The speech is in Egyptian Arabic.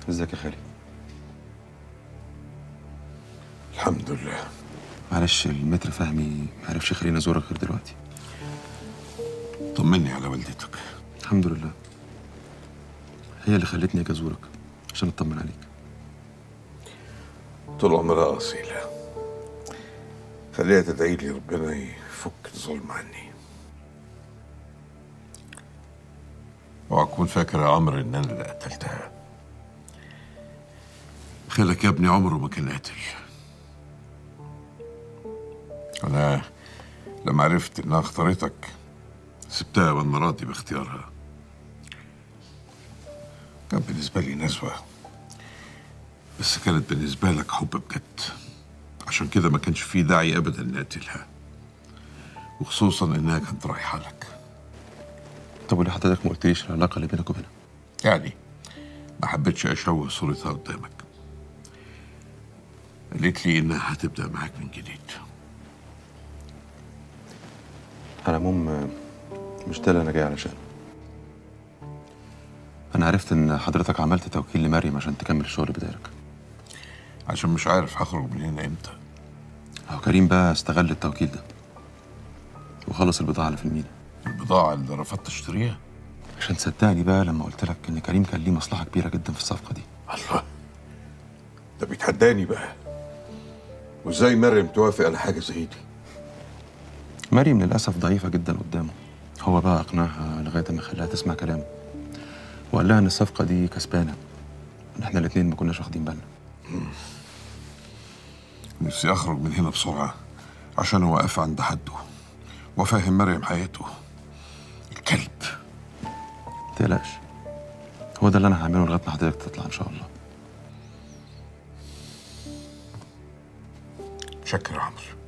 ازيك يا خالي الحمد لله معلش المتر فهمي ما عرفش يخليني ازورك غير دلوقتي طمني على والدتك الحمد لله هي اللي خلتني اجي ازورك عشان اطمن عليك طول عمرها أصيلة خليها تدعي لي ربنا يفك الظلم عني واكون فاكر يا عمرو ان انا اللي قتلتها خالك يا ابني عمره ما كان قاتل انا لما عرفت انها اختارتك سبتها وانا راضي باختيارها كان بالنسبه لي نسوه بس كانت بالنسبه لك حب بجد عشان كده ما كانش فيه داعي ابدا نقتلها وخصوصا انها كانت رايحه لك طب وليه حضرتك ما قلتليش العلاقه اللي بينك وبينها يعني ما حبيتش اشوه صورتها قدامك قالت لي انها هتبدا معاك من جديد على العموم مش ده اللي انا جاي علشانه انا عرفت ان حضرتك عملت توكيل لمريم عشان تكمل الشغل بدالك عشان مش عارف هخرج من هنا امتى هو كريم بقى استغل التوكيل ده وخلص البضاعه اللي في المينا البضاعه اللي رفضت اشتريها عشان تصدقني بقى لما قلت لك ان كريم كان ليه مصلحه كبيره جدا في الصفقه دي الله ده بيتحداني بقى وازاي مريم توافق على حاجه زي دي مريم للاسف ضعيفه جدا قدامه هو بقى اقنعها لغايه ما خلاها تسمع كلامه وقال لها ان الصفقه دي كسبانه ان احنا الاتنين ما كناش واخدين بالنا نفسي اخرج من هنا بسرعه عشان اوقف عند حده وافهم مريم حياته الكلب تقلقش هو ده اللي انا هعمله لغايه ما حضرتك تطلع ان شاء الله شكرا يا عمرو